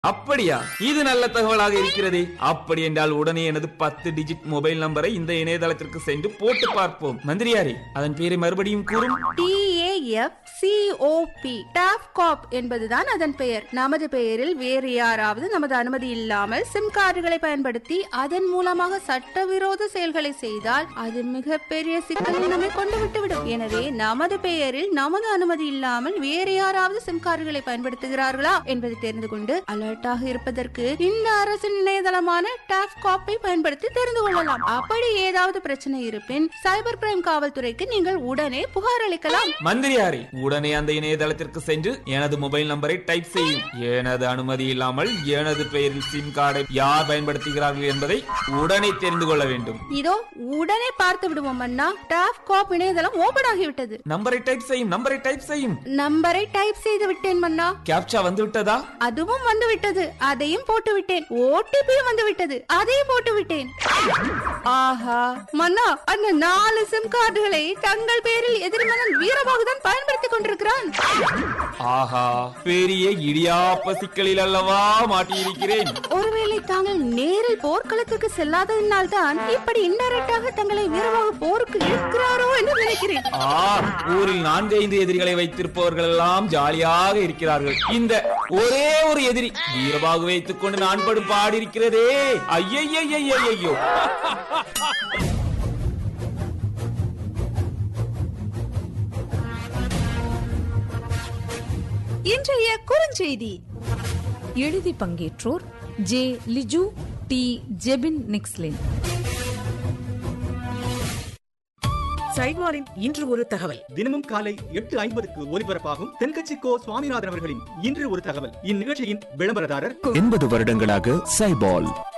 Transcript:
அப்படியா இது நல்ல தகவலாக இருக்கிறதே அப்படி என்றால் உடனே எனது பத்து டிஜிட் மொபைல் நம்பரை இந்த இணையதளத்திற்கு சென்று போட்டு பார்ப்போம் மந்திரியாரே அதன் பேரை மறுபடியும் கூறும் டிஏஎஃப் சிஓபி டாப்காப் என்பதுதான் அதன் பெயர் நமது பெயரில் வேறு யாராவது நமது அனுமதி இல்லாமல் சிம் கார்டுகளை பயன்படுத்தி அதன் மூலமாக சட்டவிரோத செயல்களை செய்தால் அது மிகப்பெரிய சிக்கலில் நம்மை கொண்டு விட்டுவிடும் எனவே நமது பெயரில் நமது அனுமதி இல்லாமல் வேறு யாராவது சிம் கார்டுகளை பயன்படுத்துகிறார்களா என்பதை தெரிந்து கொண்டு அலர்ட்டாக இருப்பதற்கு இந்த அரசின் இணையதளமான டாப்காப்பை பயன்படுத்தி தெரிந்து கொள்ளலாம் அப்படி ஏதாவது பிரச்சனை இருப்பின் சைபர் கிரைம் காவல்துறைக்கு நீங்கள் உடனே புகார் அளிக்கலாம் மந்திரியாரே உடனே அந்த இணையதளத்திற்கு சென்று எனது மொபைல் நம்பரை டைப் செய்யும் எனது அனுமதி இல்லாமல் எனது பெயரில் சிம் கார்டை யார் பயன்படுத்துகிறார்கள் என்பதை உடனே தெரிந்து கொள்ள வேண்டும் இதோ உடனே பார்த்து விடுவோம் அண்ணா டாப் காப் இணையதளம் ஓபன் ஆகிவிட்டது நம்பரை டைப் செய்யும் நம்பரை டைப் செய்யும் நம்பரை டைப் செய்து விட்டேன் மன்னா கேப்சா வந்து விட்டதா அதுவும் வந்து விட்டது அதையும் போட்டு விட்டேன் ஓடிபியும் வந்து விட்டது அதையும் போட்டு விட்டேன் ஆஹா மன்னா அந்த நாலு சிம் கார்டுகளை தங்கள் பேரில் எதிர்மனன் வீரபாகு தான் பயன்படுத்திக் கொண்டிருக்கிறான் ஆஹா பெரிய இடியாப்ப சிக்கலில் அல்லவா மாட்டியிருக்கிறேன் ஒருவேளை தாங்கள் நேரில் போர்க்களத்துக்கு செல்லாததினால் தான் இப்படி இன்டைரக்டாக தங்களை வீரபாகு போருக்கு இழுக்கிறாரோ என்று நினைக்கிறேன் ஆ ஊரில் நான்கு ஐந்து எதிரிகளை வைத்திருப்பவர்கள் எல்லாம் ஜாலியாக இருக்கிறார்கள் இந்த ஒரே ஒரு எதிரி வீரபாகு வைத்துக் கொண்டு நான் படும் பாடிருக்கிறதே ஐயையையையையோ இன்றைய குறுஞ்செய்தி எழுதி பங்கேற்றோர் ஜே லிஜு டி ஜெபின் நிக்ஸ்லின் சைவாரின் இன்று ஒரு தகவல் தினமும் காலை எட்டு ஐம்பதுக்கு ஒலிபரப்பாகும் தென்கட்சி கோ சுவாமிநாதன் அவர்களின் இன்று ஒரு தகவல் இந்நிகழ்ச்சியின் விளம்பரதாரர் எண்பது வருடங்களாக சைபால்